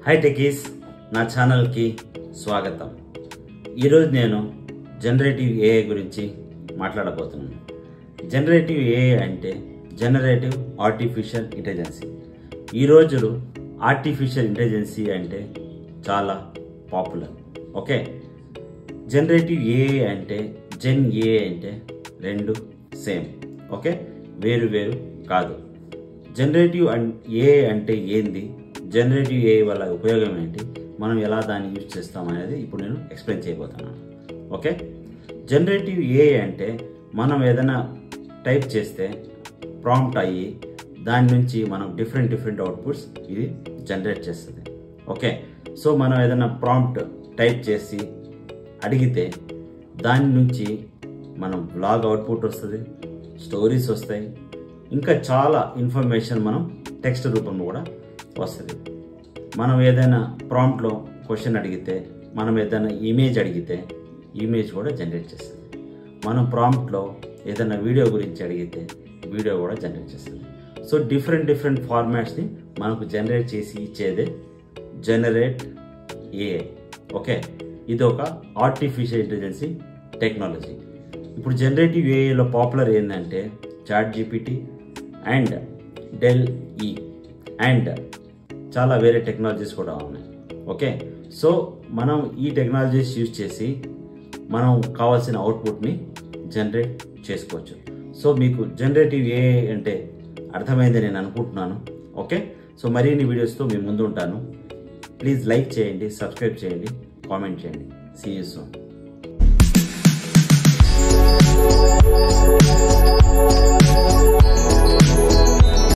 high techies నా ఛానల్కి స్వాగతం ఈరోజు నేను జనరేటివ్ ఏఐ గురించి మాట్లాడబోతున్నాను జనరేటివ్ ఏఐ అంటే జనరేటివ్ ఆర్టిఫిషియల్ ఇంటెలిజెన్సీ ఈ రోజులు ఆర్టిఫిషియల్ ఇంటెలిజెన్సీ అంటే చాలా పాపులర్ ఓకే జనరేటివ్ ఏఐ అంటే జెన్ ఏఐ అంటే రెండు సేమ్ ఓకే వేరు వేరు కాదు జనరేటివ్ అన్ ఏఐ అంటే ఏంది జనరేటివ్ ఏఐ వల్ల ఉపయోగం ఏంటి మనం ఎలా దాన్ని యూజ్ చేస్తాం అనేది ఇప్పుడు నేను ఎక్స్ప్లెయిన్ చేయబోతున్నాను ఓకే జనరేటివ్ ఏఐ అంటే మనం ఏదైనా టైప్ చేస్తే ప్రాంప్ట్ అయ్యి దాని నుంచి మనం డిఫరెంట్ డిఫరెంట్ అవుట్పుట్స్ ఇది జనరేట్ చేస్తుంది ఓకే సో మనం ఏదైనా ప్రాంప్ట్ టైప్ చేసి అడిగితే దాని నుంచి మనం బ్లాగ్ అవుట్పుట్ వస్తుంది స్టోరీస్ వస్తాయి ఇంకా చాలా ఇన్ఫర్మేషన్ మనం టెక్స్ట్ రూపంలో కూడా వస్తుంది మనం ఏదైనా ప్రాంప్ట్లో క్వశ్చన్ అడిగితే మనం ఏదైనా ఇమేజ్ అడిగితే ఇమేజ్ కూడా జనరేట్ చేస్తుంది మనం ప్రాంప్ట్లో ఏదైనా వీడియో గురించి అడిగితే వీడియో కూడా జనరేట్ చేస్తుంది సో డిఫరెంట్ డిఫరెంట్ ఫార్మాట్స్ని మనకు జనరేట్ చేసి ఇచ్చేదే జనరేట్ ఏఐ ఓకే ఇది ఒక ఆర్టిఫిషియల్ ఇంటెలిజెన్సీ టెక్నాలజీ ఇప్పుడు జనరేటివ్ ఏఐలో పాపులర్ ఏంటంటే chat GPT and Dall E and చాలా వేరే టెక్నాలజీస్ కూడా ఉన్నాయి ఓకే సో మనం ఈ టెక్నాలజీస్ యూజ్ చేసి మనం కావాల్సిన అవుట్పుట్ని జనరేట్ చేసుకోవచ్చు సో మీకు జనరేటివ్ ఏఐ అంటే అర్థమైంది నేను అనుకుంటున్నాను ఓకే సో మరిన్ని వీడియోస్తో మీ ముందు ఉంటాను ప్లీజ్ లైక్ చేయండి సబ్స్క్రైబ్ చేయండి కామెంట్ చేయండి సీ యూ సూన్